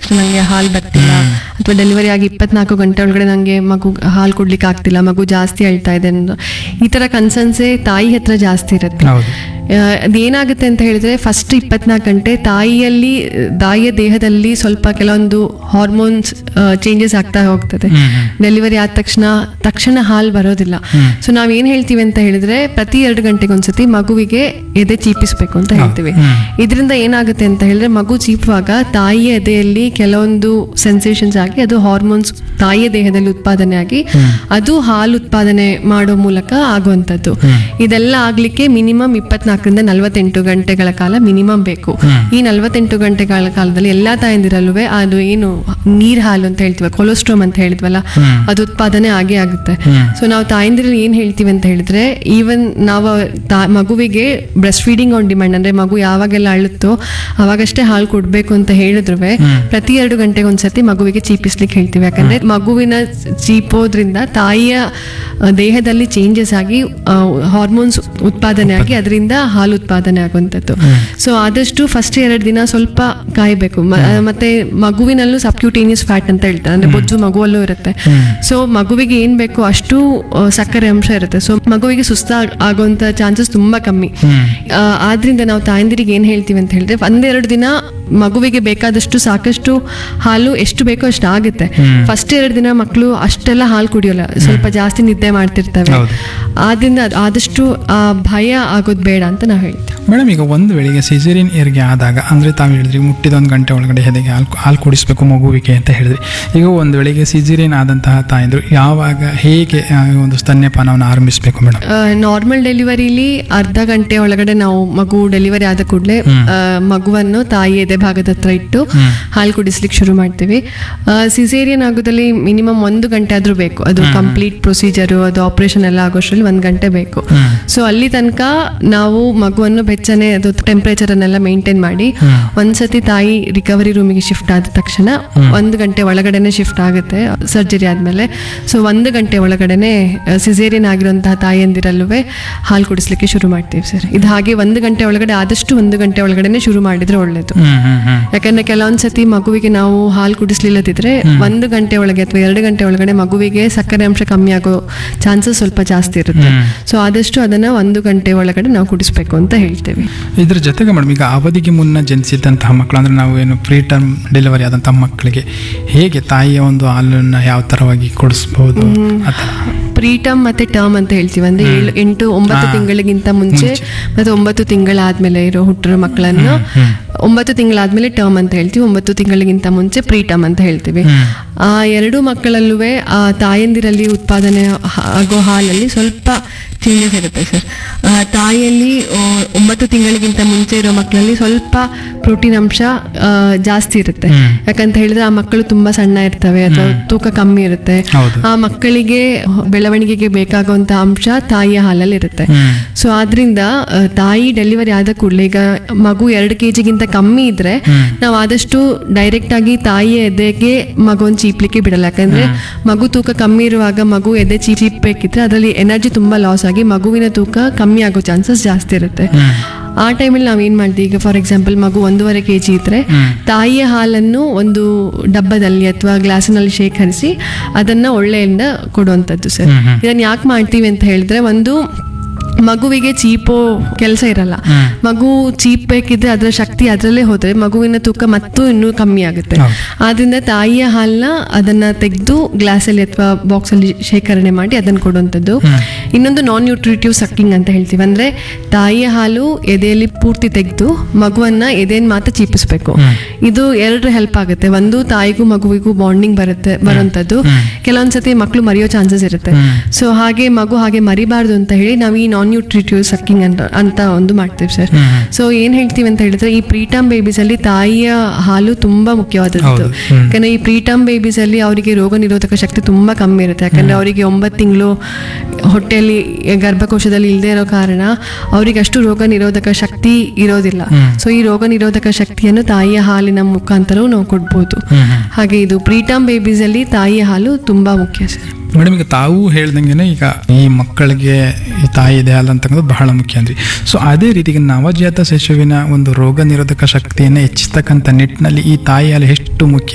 ತಕ್ಷಣ ನಂಗೆ ಹಾಲು ಬರ್ತಿಲ್ಲ ಅಥವಾ ಡೆಲಿವರಿ ಆಗಿ ಇಪ್ಪತ್ನಾಲ್ಕು ಗಂಟೆ ಒಳಗಡೆ ನಂಗೆ ಮಗು ಹಾಲು ಕೊಡ್ಲಿಕ್ಕೆ ಆಗ್ತಿಲ್ಲ ಮಗು ಜಾಸ್ತಿ ಅಳ್ತಾ ಇದೆ ಅನ್ನೋ ಈ ತರ ಕನ್ಸರ್ನ್ಸೇ ತಾಯಿ ಹತ್ರ ಜಾಸ್ತಿ ಇರುತ್ತೆ ಹೌದು ಆ, ಅದೇನಾಗುತ್ತೆ ಅಂತ ಹೇಳಿದ್ರೆ ಫಸ್ಟ್ ಇಪ್ಪತ್ನಾಲ್ಕು ಗಂಟೆ ತಾಯಿಯಲ್ಲಿ ತಾಯಿಯ ದೇಹದಲ್ಲಿ ಸ್ವಲ್ಪ ಕೆಲವೊಂದು ಹಾರ್ಮೋನ್ಸ್ ಚೇಂಜಸ್ ಆಗ್ತಾ ಹೋಗ್ತದೆ ಹ್ಮ್, ಹ್ಮ್. ಡೆಲಿವರಿ ಆದ ತಕ್ಷಣ ತಕ್ಷಣ ಹಾಲು ಬರೋದಿಲ್ಲ ಹ್ಮ್. ಸೊ ನಾವ್ ಏನ್ ಹೇಳ್ತೀವಿ ಅಂತ ಹೇಳಿದ್ರೆ ಪ್ರತಿ ಎರಡು ಗಂಟೆಗೆ ಒಂದ್ಸತಿ ಮಗುವಿಗೆ ಎದೆ ಚೀಪಿಸ್ಬೇಕು ಅಂತ ಹೇಳ್ತೀವಿ ಹ್ಮ್. ಇದರಿಂದ ಏನಾಗುತ್ತೆ ಅಂತ ಹೇಳಿದ್ರೆ ಮಗು ಚೀಪುವಾಗ ತಾಯಿಯ ಎದೆಯಲ್ಲಿ ಕೆಲವೊಂದು ಸೆನ್ಸೇಷನ್ಸ್ ಆಗಿ ಅದು ಹಾರ್ಮೋನ್ಸ್ ತಾಯಿಯ ದೇಹದಲ್ಲಿ ಉತ್ಪಾದನೆ ಆಗಿ ಅದು ಹಾಲು ಉತ್ಪಾದನೆ ಮಾಡೋ ಮೂಲಕ ಆಗುವಂಥದ್ದು ಇದೆಲ್ಲ ಆಗ್ಲಿಕ್ಕೆ ಮಿನಿಮಮ್ ಇಪ್ಪತ್ನಾಲ್ಕರಿಂದ ನಲವತ್ತೆಂಟು ಗಂಟೆಗಳ ಕಾಲ ಮಿನಿಮಮ್ ಬೇಕು ಈ ನಲವತ್ತೆಂಟು ಗಂಟೆಗಳ ಕಾಲದಲ್ಲಿ ಎಲ್ಲಾ ತಾಯಂದಿರಲ್ಲೂ ಅದು ಏನು ನೀರ್ ಹಾಲು ಅಂತ ಹೇಳ್ತೀವಿ ಕೊಲೆಸ್ಟ್ರಾಮ್ ಅಂತ ಹೇಳಿದ್ವಲ್ಲ ಅದು ಉತ್ಪಾದನೆ ಆಗೇ ಆಗುತ್ತೆ ಸೊ ನಾವು ತಾಯಂದಿರಲ್ಲಿ ಏನ್ ಹೇಳ್ತೀವಿ ಅಂತ ಹೇಳಿದ್ರೆ ಈವನ್ ನಾವು ತಾ- ಮಗುವಿಗೆ ಬ್ರೆಸ್ಟ್ ಫೀಡಿಂಗ್ ಆನ್ ಡಿಮ್ಯಾಂಡ್ ಅಂದ್ರೆ ಮಗು ಯಾವಾಗೆಲ್ಲ ಅಳುತ್ತೋ ಅವಾಗಷ್ಟೇ ಹಾಲು ಕೊಡ್ಬೇಕು ಅಂತ ಹೇಳಿದ್ರು ಪ್ರತಿ ಎರಡು ಗಂಟೆಗೆ ಒಂದ್ಸತಿ ಮಗುವಿಗೆ ಚೀಪಿಸ್ಲಿಕ್ಕೆ ಹೇಳ್ತೀವಿ ಯಾಕಂದ್ರೆ ಮಗುವಿನ ಚೀಪೋದ್ರಿಂದ ತಾಯಿಯ ಆ, ದೇಹದಲ್ಲಿ ಚೇಂಜಸ್ ಆಗಿ ಹಾರ್ಮೋನ್ಸ್ ಉತ್ಪಾದನೆ ಆಗಿ ಅದರಿಂದ ಹಾಲು ಉತ್ಪಾದನೆ ಆಗುವಂಥದ್ದು ಸೊ ಆದಷ್ಟು ಫಸ್ಟ್ ಎರಡು ದಿನ ಸ್ವಲ್ಪ ಕಾಯಬೇಕು ಮ- ಮತ್ತೆ ಮಗುವಿನಲ್ಲೂ ಸಬ್ಕ್ಯೂಟೇನಿಯಸ್ ಫ್ಯಾಟ್ ಅಂತ ಹೇಳ್ತಾರೆ ಅಂದ್ರೆ ಬೊಜ್ಜು ಮಗುವಲ್ಲೂ ಇರುತ್ತೆ ಸೊ ಮಗುವಿಗೆ ಏನ್ ಬೇಕು ಅಷ್ಟು ಆ, ಸಕ್ಕರೆ ಅಂಶ ಇರುತ್ತೆ ಸೊ ಮಗುವಿಗೆ ಸುಸ್ತ ಆಗುವಂತ ಚಾನ್ಸಸ್ ತುಂಬಾ ಕಮ್ಮಿ ಆ, ಆದ್ರಿಂದ ನಾವು ತಾಯಂದಿರಿಗೆ ಏನ್ ಹೇಳ್ತೀವಿ ಅಂತ ಹೇಳಿದ್ರೆ ಒಂದೆರಡು ದಿನ ಮಗುವಿಗೆ ಬೇಕಾದಷ್ಟು ಸಾಕಷ್ಟು ಹಾಲು ಎಷ್ಟು ಬೇಕೋ ಅಷ್ಟು ಆಗುತ್ತೆ ಫಸ್ಟ್ ಎರಡು ದಿನ ಮಕ್ಕಳು ಅಷ್ಟೆಲ್ಲ ಹಾಲು ಕುಡಿಯೋಲ್ಲ ಸ್ವಲ್ಪ ಜಾಸ್ತಿ ನಿದ್ದೆ ಮಾಡ್ತಿರ್ತವೆ ಹೌದು. ಆದ್ರಿಂದ ಅದ್- ಆದಷ್ಟು ಆ ಭಯ ಆಗೋದು ಬೇಡ ಅಂತ ನಾವು ಹೇಳ್ತೀವಿ ಮೇಡಮ್ ಈಗ ಒಂದು ವೇಳೆಗೆ ಸಿಸೇರಿಯನ್ ಏರ್ಗೆ ಆದಾಗ ಅಂದರೆ ತಾವು ಹೇಳಿದ್ರಿ ಮುಟ್ಟಿದ ಒಂದು ಗಂಟೆ ಒಳಗಡೆ ಹೆದೆಗೆ ಹಾಲು ಹಾಲು ಕುಡಿಸ್ಬೇಕು ಮಗುವಿಗೆ ಅಂತ ಹೇಳಿದ್ರಿ ಈಗ ಒಂದು ವೇಳೆಗೆ ಸಿಸೇರಿಯನ್ ಆದಂತಹ ತಾಯಂದ್ರು ಯಾವಾಗ ಹೇಗೆ ಆ, ಒಂದು ಸ್ತನ್ಯಪಾನವನ್ನು ಆರಂಭಿಸಬೇಕು ಮೇಡಮ್ ನಾರ್ಮಲ್ ಡೆಲಿವರಿಲಿ ಅರ್ಧ ಗಂಟೆ ಒಳಗಡೆ ನಾವು ಮಗು ಡೆಲಿವರಿ ಆದ ಕೂಡಲೇ ಮಗುವನ್ನು ತಾಯಿ ಎದೆ ಭಾಗದ ಹತ್ರ ಇಟ್ಟು ಹಾಲು ಕುಡಿಸ್ಲಿಕ್ಕೆ ಶುರು ಮಾಡ್ತೀವಿ ಸಿಸೇರಿಯನ್ ಆಗೋದಲ್ಲಿ ಮಿನಿಮಮ್ ಒಂದು ಗಂಟೆ ಆದ್ರೂ ಬೇಕು ಅದು ಕಂಪ್ಲೀಟ್ ಪ್ರೊಸೀಜರು ಅದು ಆಪರೇಷನ್ ಎಲ್ಲ ಆಗೋಷ್ಟ್ರಲ್ಲಿ ಒಂದು ಗಂಟೆ ಬೇಕು ಸೊ ಅಲ್ಲಿ ತನಕ ನಾವು ಮಗುವನ್ನು ಬೆಚ್ಚನೆ ಅದು ಟೆಂಪರೇಚರ್ ಅನ್ನೆಲ್ಲ ಮೇಂಟೈನ್ ಮಾಡಿ ಒಂದ್ಸತಿ ತಾಯಿ ರಿಕವರಿ ರೂಮಿಗೆ ಶಿಫ್ಟ್ ಆದ ತಕ್ಷಣ ಒಂದು ಗಂಟೆ ಒಳಗಡೆನೆ ಶಿಫ್ಟ್ ಆಗುತ್ತೆ ಸರ್ಜರಿ ಆದ್ಮೇಲೆ ಸೊ ಒಂದು ಗಂಟೆ ಒಳಗಡೆನೆ ಸಿಸೇರಿಯನ್ ಆಗಿರುವಂತಹ ತಾಯಿಯಂದಿರಲ್ಲೂ ಹಾಲು ಕುಡಿಸ್ಲಿಕ್ಕೆ ಶುರು ಮಾಡ್ತೀವಿ ಸರ್ ಇದು ಹಾಗೆ ಒಂದು ಗಂಟೆ ಒಳಗಡೆ ಆದಷ್ಟು ಒಂದು ಗಂಟೆ ಒಳಗಡೆನೆ ಶುರು ಮಾಡಿದ್ರೆ ಒಳ್ಳೇದು ಹ್ಮ್ ಹ್ಮ್ ಹ್ಮ್ ಯಾಕಂದ್ರೆ ಕೆಲವೊಂದ್ ಸತಿ ಮಗುವಿಗೆ ನಾವು ಹಾಲು ಕುಡಿಸ್ಲಿಲ್ಲದಿದ್ರೆ ಒಂದು ಗಂಟೆ ಒಳಗೆ ಅಥವಾ ಎರಡು ಗಂಟೆ ಒಳಗಡೆ ಮಗುವಿಗೆ ಸಕ್ಕರೆ ಅಂಶ ಕಮ್ಮಿ ಆಗೋ ಚಾನ್ಸಸ್ ಸ್ವಲ್ಪ ಜಾಸ್ತಿ ಇರುತ್ತೆ ಸೊ ಆದಷ್ಟು ಅದನ್ನ ಒಂದು ಗಂಟೆ ಒಳಗಡೆ ನಾವು ಕುಡಿಸ್ಬೇಕು ಅಂತ ಹೇಳ್ತೇವೆ ಇದ್ರ ಜೊತೆಗೆ ಮೇಡಮ್ ಈಗ ಅವಧಿಗೆ ಮುನ್ನ ಜನಿಸಿದಂತಹ ಮಕ್ಕಳು ಅಂದ್ರೆ ನಾವು ಏನು ಪ್ರೀ ಟರ್ಮ್ ಡೆಲಿವರಿ ಆದಂತಹ ಮಕ್ಕಳಿಗೆ ಹೇಗೆ ತಾಯಿಯ ಒಂದು ಹಾಲನ್ನು ಯಾವ ತರವಾಗಿ ಕೊಡಿಸ್ಬೋದು ಆ ಥರ ಪ್ರೀಟಮ್ ಮತ್ತೆ ಟರ್ಮ್ ಅಂತ ಹೇಳ್ತೀವಿ ಅಂದ್ರೆ ಏಳು ಎಂಟು ಒಂಬತ್ತು ಹಾ. ತಿಂಗಳಿಗಿಂತ ಮುಂಚೆ ಮತ್ತೆ ಒಂಬತ್ತು ತಿಂಗಳಾದ್ಮೇಲೆ ಇರೋ ಹುಟ್ಟಿರೋ ಮಕ್ಕಳನ್ನು ಒಂಬತ್ತು ತಿಂಗಳಾದ್ಮೇಲೆ ಟರ್ಮ್ ಅಂತ ಹೇಳ್ತೀವಿ ಒಂಬತ್ತು ತಿಂಗಳಿಗಿಂತ ಮುಂಚೆ ಪ್ರೀಟಮ್ ಅಂತ ಹೇಳ್ತೀವಿ ಆ ಎರಡು ಮಕ್ಕಳಲ್ಲೂ ಆ ತಾಯಂದಿರಲ್ಲಿ ಉತ್ಪಾದನೆ ಹ- ಆಗೋ ಹಾಲಲ್ಲಿ ಸ್ವಲ್ಪ ಚೇಂಜಸ್ ಇರುತ್ತೆ ಸರ್ ತಾಯಿಯಲ್ಲಿ ಆ, ಒಂಬತ್ತು ತಿಂಗಳಿಗಿಂತ ಮುಂಚೆ ಇರೋ ಮಕ್ಕಳಲ್ಲಿ ಸ್ವಲ್ಪ ಪ್ರೋಟೀನ್ ಅಂಶ ಆ, ಜಾಸ್ತಿ ಇರುತ್ತೆ ಯಾಕಂತ ಹೇಳಿದ್ರೆ ಆ ಮಕ್ಕಳು ತುಂಬಾ ಸಣ್ಣ ಇರ್ತವೆ ಅಥವಾ ತೂಕ ಕಮ್ಮಿ ಇರುತ್ತೆ ಹೌದು. ಆ ಮಕ್ಕಳಿಗೆ ಬೆಳವಣಿಗೆಗೆ ಬೇಕಾಗುವಂತ ಅಂಶ ತಾಯಿಯ ಹಾಲಲ್ಲಿ ಇರುತ್ತೆ ಹ್ಮ್. ಸೊ ಆದ್ರಿಂದ ಆ, ತಾಯಿ ಡೆಲಿವರಿ ಆದ ಕೂಡಲೇ ಈಗ ಮಗು ಎರಡು ಕೆ ಜಿಗಿಂತ ಕಮ್ಮಿ ಇದ್ರೆ ನಾವು ಆದಷ್ಟು ಡೈರೆಕ್ಟ್ ಆಗಿ ತಾಯಿಯ ಎದೆಗೆ ಮಗುವನ್ನು ಚೀಪ್ಲಿಕ್ಕೆ ಬಿಡಲ್ಲ ಯಾಕಂದ್ರೆ ಮಗು ತೂಕ ಕಮ್ಮಿ ಇರುವಾಗ ಮಗು ಎದೆ ಚೀಪ್ ಚೀಪ್ಬೇಕಿದ್ರೆ ಅದರಲ್ಲಿ ಎನರ್ಜಿ ತುಂಬಾ ಲಾಸ್ ಆಗಿ ಮಗುವಿನ ತೂಕ ಕಮ್ಮಿ ಆಗೋ ಚಾನ್ಸಸ್ ಜಾಸ್ತಿ ಇರುತ್ತೆ ಆ ಟೈಮಲ್ಲಿ ನಾವು ಏನ್ ಮಾಡ್ತೀವಿ ಈಗ ಫಾರ್ ಎಕ್ಸಾಂಪಲ್ ಮಗು ಒಂದೂವರೆ ಕೆ ಜಿ ಇದ್ರೆ ತಾಯಿಯ ಹಾಲನ್ನು ಒಂದು ಡಬ್ಬದಲ್ಲಿ ಅಥವಾ ಗ್ಲಾಸಿನಲ್ಲಿ ಶೇಖರಿಸಿ ಅದನ್ನ ಒಳ್ಳೆಯಿಂದ ಕೊಡುವಂಥದ್ದು ಸರ್ ಇದನ್ನ ಯಾಕೆ ಮಾಡ್ತೀವಿ ಅಂತ ಹೇಳಿದ್ರೆ ಒಂದು ಮಗುವಿಗೆ ಚೀಪೋ ಕೆಲಸ ಇರಲ್ಲ ಮಗು ಚೀಪ್ ಬೇಕಿದ್ರೆ ಅದರ ಶಕ್ತಿ ಅದರಲ್ಲೇ ಹೋದ್ರೆ ಮಗುವಿನ ತೂಕ ಮತ್ತೂ ಇನ್ನೂ ಕಮ್ಮಿ ಆಗುತ್ತೆ ಹೌದು. ಆದ್ರಿಂದ ತಾಯಿಯ ಹಾಲನ್ನ ಅದನ್ನ ತೆಗೆದು ಗ್ಲಾಸಲ್ಲಿ ಅಥವಾ ಬಾಕ್ಸ್ ಅಲ್ಲಿ ಶೇಖರಣೆ ಮಾಡಿ ಅದನ್ನ ಕೊಡುವಂಥದ್ದು ಇನ್ನೊಂದು ನಾನ್ ನ್ಯೂಟ್ರಿಟಿವ್ ಸಕ್ಕಿಂಗ್ ಅಂತ ಹೇಳ್ತೀವಿ ಅಂದ್ರೆ ತಾಯಿಯ ಹಾಲು ಎದೆಯಲ್ಲಿ ಪೂರ್ತಿ ತೆಗೆದು ಮಗುವನ್ನ ಎದೆಯನ್ನು ಮಾತ್ರ ಚೀಪಿಸ್ಬೇಕು ಇದು ಎರಡು ಹೆಲ್ಪ್ ಆಗುತ್ತೆ ಒಂದು ತಾಯಿಗೂ ಮಗುವಿಗೂ ಬಾಂಡಿಂಗ್ ಬರುತ್ತೆ ಬರುವಂತದ್ದು ಕೆಲವೊಂದ್ಸತಿ ಮಕ್ಕಳು ಮರೆಯೋ ಚಾನ್ಸಸ್ ಇರುತ್ತೆ ಸೊ ಹಾಗೆ ಮಗು ಹಾಗೆ ಮರಿಬಾರ್ದು ಅಂತ ಹೇಳಿ ನಾವು ಈ ನಾನ್ ನ್ಯೂಟ್ರಿಟಿವ್ ಸಕ್ಕಿಂಗ್ ಅಂತ ಅಂತ ಒಂದು ಮಾಡ್ತೀವಿ ಸರ್ ಸೊ ಏನ್ ಹೇಳ್ತೀವಿ ಅಂತ ಹೇಳಿದ್ರೆ ಈ ಪ್ರೀಟಮ್ ಬೇಬೀಸ್ ಅಲ್ಲಿ ತಾಯಿಯ ಹಾಲು ತುಂಬಾ ಮುಖ್ಯವಾದದ್ದು ಹೌದು. ಹ್ಮ್. ಯಾಕಂದ್ರೆ ಈ ಪ್ರೀಟಮ್ ಬೇಬೀಸ್ ಅಲ್ಲಿ ಅವರಿಗೆ ರೋಗ ನಿರೋಧಕ ಶಕ್ತಿ ತುಂಬಾ ಕಮ್ಮಿ ಇರುತ್ತೆ ಯಾಕಂದ್ರೆ ಅವರಿಗೆ ಒಂಬತ್ತು ತಿಂಗಳು ಹೊಟ್ಟೆಯಲ್ಲಿ ಗರ್ಭಕೋಶದಲ್ಲಿ ಇಲ್ಲದೆ ಇರೋ ಕಾರಣ ಅವರಿಗೆ ಅಷ್ಟು ರೋಗ ನಿರೋಧಕ ಶಕ್ತಿ ಇರೋದಿಲ್ಲ ಸೊ ಈ ರೋಗ ನಿರೋಧಕ ಶಕ್ತಿಯನ್ನು ತಾಯಿಯ ಹಾಲಿನ ಮುಖಾಂತರವೂ ನಾವು ಕೊಡ್ಬೋದು ಹಾಗೆ ಇದು ಪ್ರೀಟಮ್ ಬೇಬೀಸ್ ಅಲ್ಲಿ ತಾಯಿಯ ಹಾಲು ತುಂಬಾ ಮುಖ್ಯ ಸರ್ ಮೇಡಮ್ ಈಗ ತಾವು ಹೇಳ್ದಂಗೆನೆ ಈಗ ಈ ಮಕ್ಕಳಿಗೆ ಈ ತಾಯಿ ಇದೆ ಹಾಲು ಅಂತಕ್ಕಂಥದ್ದು ಬಹಳ ಮುಖ್ಯ ಅಂದ್ರಿ ಸೊ ಅದೇ ರೀತಿ ಈಗ ನವಜಾತ ಶಿಶುವಿನ ಒಂದು ರೋಗ ನಿರೋಧಕ ಶಕ್ತಿಯನ್ನು ಹೆಚ್ಚಿಸ್ತಕ್ಕಂಥ ನಿಟ್ಟಿನಲ್ಲಿ ಈ ತಾಯಿ ಹಾಲು ಎಷ್ಟು ಮುಖ್ಯ